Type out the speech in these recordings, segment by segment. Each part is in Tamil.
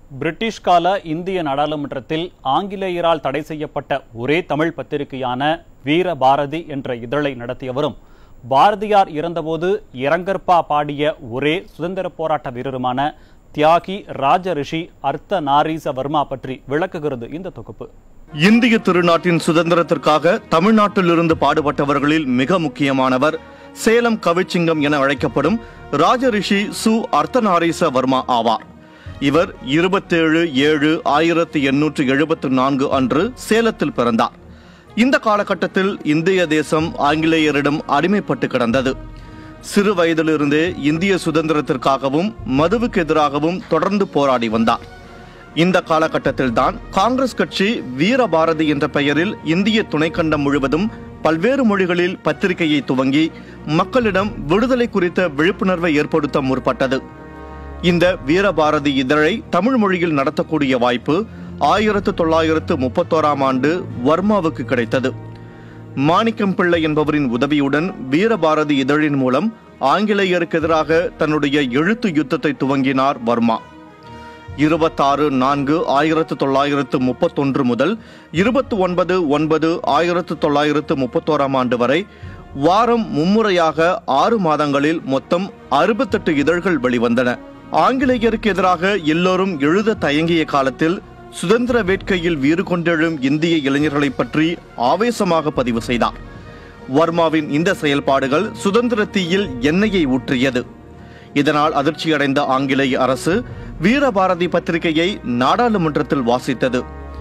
பிரிட்டிஷ் கால இந்திய நாடாளுமன்றத்தில் ஆங்கிலேயரால் தடை செய்யப்பட்ட ஒரே தமிழ் பத்திரிகையான வீர பாரதி என்ற இதழை நடத்தியவரும் பாரதியார் இறந்தபோது இரங்கற்பா பாடிய ஒரே சுதந்திர போராட்ட வீரருமான தியாகி ராஜ ரிஷி அர்த்த நாரீச வர்மா பற்றி விளக்குகிறது இந்த தொகுப்பு இந்திய திருநாட்டின் சுதந்திரத்திற்காக தமிழ்நாட்டிலிருந்து பாடுபட்டவர்களில் மிக முக்கியமானவர் சேலம் கவிச்சிங்கம் என அழைக்கப்படும் ராஜரிஷி சு அர்த்தநாரீச வர்மா ஆவார் இவர் இருபத்தேழு ஏழு ஆயிரத்தி எண்ணூற்று எழுபத்து நான்கு அன்று சேலத்தில் பிறந்தார் இந்த காலகட்டத்தில் இந்திய தேசம் ஆங்கிலேயரிடம் அடிமைப்பட்டு கிடந்தது சிறு வயதிலிருந்தே இந்திய சுதந்திரத்திற்காகவும் மதுவுக்கு எதிராகவும் தொடர்ந்து போராடி வந்தார் இந்த காலகட்டத்தில்தான் காங்கிரஸ் கட்சி வீரபாரதி என்ற பெயரில் இந்திய துணைக்கண்டம் முழுவதும் பல்வேறு மொழிகளில் பத்திரிகையை துவங்கி மக்களிடம் விடுதலை குறித்த விழிப்புணர்வை ஏற்படுத்த முற்பட்டது இந்த வீரபாரதி இதழை தமிழ் மொழியில் நடத்தக்கூடிய வாய்ப்பு ஆயிரத்து தொள்ளாயிரத்து முப்பத்தோராம் ஆண்டு வர்மாவுக்கு கிடைத்தது மாணிக்கம் பிள்ளை என்பவரின் உதவியுடன் வீரபாரதி இதழின் மூலம் ஆங்கிலேயருக்கு எதிராக தன்னுடைய எழுத்து யுத்தத்தை துவங்கினார் வர்மா இருபத்தாறு நான்கு ஆயிரத்து தொள்ளாயிரத்து முப்பத்தொன்று முதல் இருபத்தி ஒன்பது ஒன்பது ஆயிரத்து தொள்ளாயிரத்து முப்பத்தோராம் ஆண்டு வரை வாரம் மும்முறையாக ஆறு மாதங்களில் மொத்தம் அறுபத்தெட்டு இதழ்கள் வெளிவந்தன ஆங்கிலேயருக்கு எதிராக எல்லோரும் எழுத தயங்கிய காலத்தில் சுதந்திர வேட்கையில் வீறு கொண்டெழும் இந்திய இளைஞர்களை பற்றி ஆவேசமாக பதிவு செய்தார் வர்மாவின் இந்த செயல்பாடுகள் சுதந்திர தீயில் எண்ணெயை ஊற்றியது இதனால் அதிர்ச்சியடைந்த ஆங்கிலேய அரசு வீரபாரதி பத்திரிகையை நாடாளுமன்றத்தில் வாசித்தது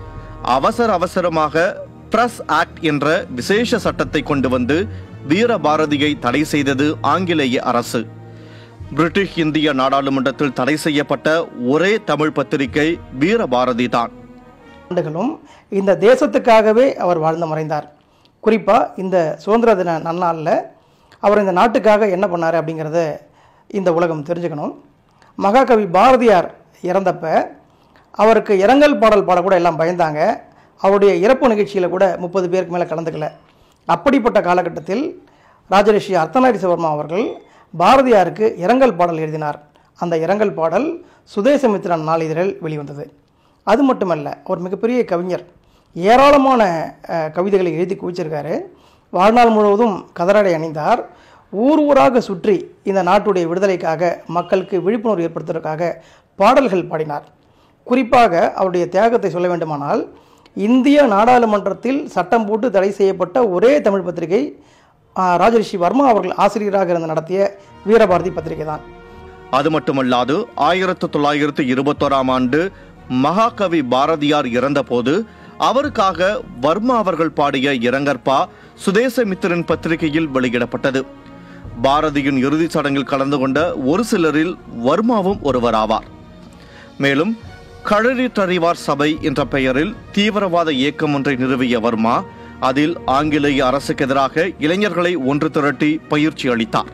அவசர அவசரமாக பிரஸ் ஆக்ட் என்ற விசேஷ சட்டத்தை கொண்டு வந்து வீரபாரதியை தடை செய்தது ஆங்கிலேய அரசு பிரிட்டிஷ் இந்திய நாடாளுமன்றத்தில் தடை செய்யப்பட்ட ஒரே தமிழ் பத்திரிகை வீரபாரதி தான் ஆண்டுகளும் இந்த தேசத்துக்காகவே அவர் வாழ்ந்து மறைந்தார் குறிப்பாக இந்த சுதந்திர தின நன்னாளில் அவர் இந்த நாட்டுக்காக என்ன பண்ணார் அப்படிங்கிறத இந்த உலகம் தெரிஞ்சுக்கணும் மகாகவி பாரதியார் இறந்தப்ப அவருக்கு இரங்கல் பாடல் பாட கூட எல்லாம் பயந்தாங்க அவருடைய இறப்பு நிகழ்ச்சியில் கூட முப்பது பேருக்கு மேலே கலந்துக்கல அப்படிப்பட்ட காலகட்டத்தில் ராஜரிஷி அர்த்தநாரி சிவர்மா அவர்கள் பாரதியாருக்கு இரங்கல் பாடல் எழுதினார் அந்த இரங்கல் பாடல் சுதேசமித்திரன் நாளிதழில் வெளிவந்தது அது மட்டுமல்ல ஒரு மிகப்பெரிய கவிஞர் ஏராளமான அஹ், கவிதைகளை எழுதி குவிச்சிருக்காரு வாழ்நாள் முழுவதும் கதராடை அணிந்தார் ஊர் ஊராக சுற்றி இந்த நாட்டுடைய விடுதலைக்காக மக்களுக்கு விழிப்புணர்வு ஏற்படுத்துவதற்காக பாடல்கள் பாடினார் குறிப்பாக அவருடைய தியாகத்தை சொல்ல வேண்டுமானால் இந்திய நாடாளுமன்றத்தில் சட்டம் போட்டு தடை செய்யப்பட்ட ஒரே தமிழ் பத்திரிகை ஆஹ், ராஜரிஷி வர்மா அவர்கள் ஆசிரியராக இருந்து நடத்திய வீரபாரதி பத்திரிகை தான் அது மட்டுமல்லாது ஆயிரத்து தொள்ளாயிரத்து இருபத்தோராம் ஆண்டு மகாகவி பாரதியார் இறந்தபோது அவருக்காக வர்மா அவர்கள் பாடிய இரங்கற்பா சுதேசமித்திரன் பத்திரிகையில் வெளியிடப்பட்டது பாரதியின் இறுதிச் சடங்கில் கலந்து கொண்ட ஒரு சிலரில் வர்மாவும் ஒருவராவார் மேலும் கழறிட்டறிவார் சபை என்ற பெயரில் தீவிரவாத இயக்கம் ஒன்றை நிறுவிய வர்மா அதில் ஆங்கிலேய அரசுக்கு எதிராக இளைஞர்களை ஒன்று திரட்டி பயிற்சி அளித்தார்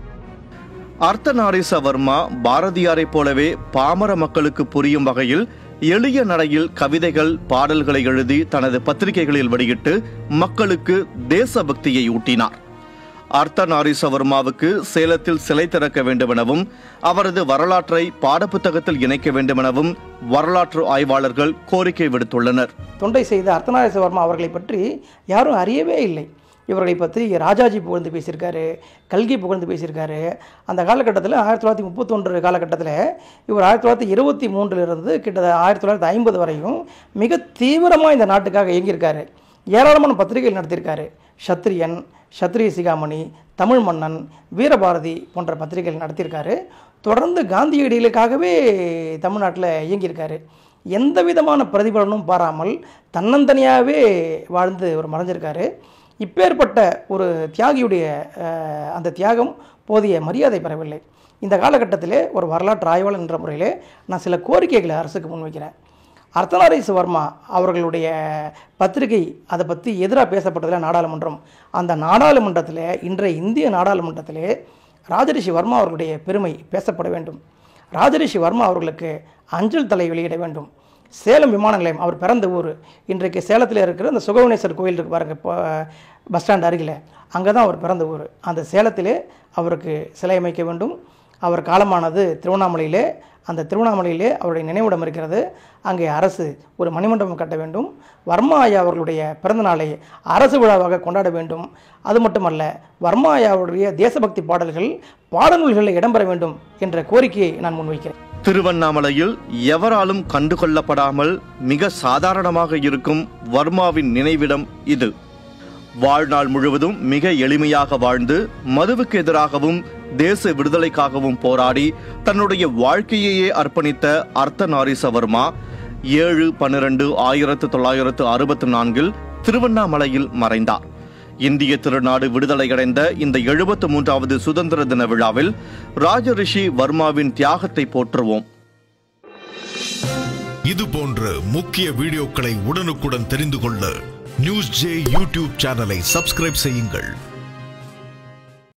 அர்த்தநாரீச வர்மா பாரதியாரைப் போலவே பாமர மக்களுக்கு புரியும் வகையில் எளிய நடையில் கவிதைகள் பாடல்களை எழுதி தனது பத்திரிகைகளில் வெளியிட்டு மக்களுக்கு தேசபக்தியை ஊட்டினார் அர்த்தநாரீச வர்மாவுக்கு சேலத்தில் சிலை திறக்க வேண்டுமெனவும் அவரது வரலாற்றை பாடப்புத்தகத்தில் இணைக்க வேண்டுமெனவும் வரலாற்று ஆய்வாளர்கள் கோரிக்கை விடுத்துள்ளனர் தொண்டை செய்த அர்த்தநாரீச வர்மா அவர்களை பற்றி யாரும் அறியவே இல்லை இவர்களை பற்றி ராஜாஜி புகழ்ந்து பேசியிருக்காரு கல்கி புகழ்ந்து பேசியிருக்காரு அந்த காலகட்டத்தில் ஆயிரத்தி தொள்ளாயிரத்தி முப்பத்தொன்று காலகட்டத்தில் இவர் ஆயிரத்தி தொள்ளாயிரத்தி இருபத்தி மூன்றிலிருந்து கிட்டத்தட்ட ஆயிரத்தி தொள்ளாயிரத்தி ஐம்பது வரையும் மிக தீவிரமாக இந்த நாட்டுக்காக இயங்கியிருக்காரு ஏராளமான பத்திரிகைகள் நடத்தியிருக்காரு சத்திரியன் சத்திரிய சிகாமணி தமிழ் மன்னன் வீரபாரதி போன்ற பத்திரிகைகள் நடத்தியிருக்காரு தொடர்ந்து காந்தியடிகளுக்காகவே தமிழ்நாட்டில் இயங்கியிருக்காரு எந்த விதமான பிரதிபலனும் பாராமல் தன்னந்தனியாகவே வாழ்ந்து ஒரு மறைஞ்சிருக்காரு இப்பேற்பட்ட ஒரு தியாகியுடைய அஹ், அந்த தியாகம் போதிய மரியாதை பெறவில்லை இந்த காலகட்டத்திலே ஒரு வரலாற்று ஆய்வாளர் என்ற முறையிலே நான் சில கோரிக்கைகளை அரசுக்கு முன்வைக்கிறேன் அர்த்தநாரீஸ் வர்மா அவர்களுடைய பத்திரிகை அதை பற்றி எதிராக பேசப்பட்டதில் நாடாளுமன்றம் அந்த நாடாளுமன்றத்தில் இன்றைய இந்திய நாடாளுமன்றத்திலே ராஜரிஷி வர்மா அவர்களுடைய பெருமை பேசப்பட வேண்டும் ராஜரிஷி வர்மா அவர்களுக்கு அஞ்சல் தலை வெளியிட வேண்டும் சேலம் விமான நிலையம் அவர் பிறந்த ஊர் இன்றைக்கு சேலத்தில் இருக்கிற அந்த சுகவனேஸ்வர் கோயில் இருக்கு பாருங்க இப்போ பஸ் ஸ்டாண்ட் அருகில் அங்கே தான் அவர் பிறந்த ஊர் அந்த சேலத்திலே அவருக்கு சிலை அமைக்க வேண்டும் அவர் காலமானது திருவண்ணாமலையிலே அந்த திருவண்ணாமலையிலே அவருடைய நினைவிடம் இருக்கிறது அங்கே அரசு ஒரு மணிமண்டபம் கட்ட வேண்டும் வர்மா ஐயா அவர்களுடைய பிறந்த நாளை அரசு விழாவாக கொண்டாட வேண்டும் அது மட்டுமல்ல வர்மா ஐயாவுடைய தேசபக்தி பாடல்கள் பாடநூல்களில் இடம்பெற வேண்டும் என்ற கோரிக்கையை நான் முன்வைக்கிறேன் திருவண்ணாமலையில் எவராலும் கண்டுகொள்ளப்படாமல் மிக சாதாரணமாக இருக்கும் வர்மாவின் நினைவிடம் இது வாழ்நாள் முழுவதும் மிக எளிமையாக வாழ்ந்து மதுவுக்கு எதிராகவும் தேச விடுதலைக்காகவும் போராடி தன்னுடைய வாழ்க்கையையே அர்ப்பணித்த அர்த்தநாரீச வர்மா ஏழு பன்னிரண்டு ஆயிரத்து தொள்ளாயிரத்து அறுபத்தி நான்கில் திருவண்ணாமலையில் மறைந்தார் இந்திய திருநாடு விடுதலையடைந்த இந்த எழுபத்து மூன்றாவது சுதந்திர தின விழாவில் ராஜரிஷி வர்மாவின் தியாகத்தை போற்றுவோம் இது போன்ற முக்கிய வீடியோக்களை உடனுக்குடன் தெரிந்து கொள்ள நியூஸ் ஜே யூடியூப் சேனலை சப்ஸ்கிரைப் செய்யுங்கள்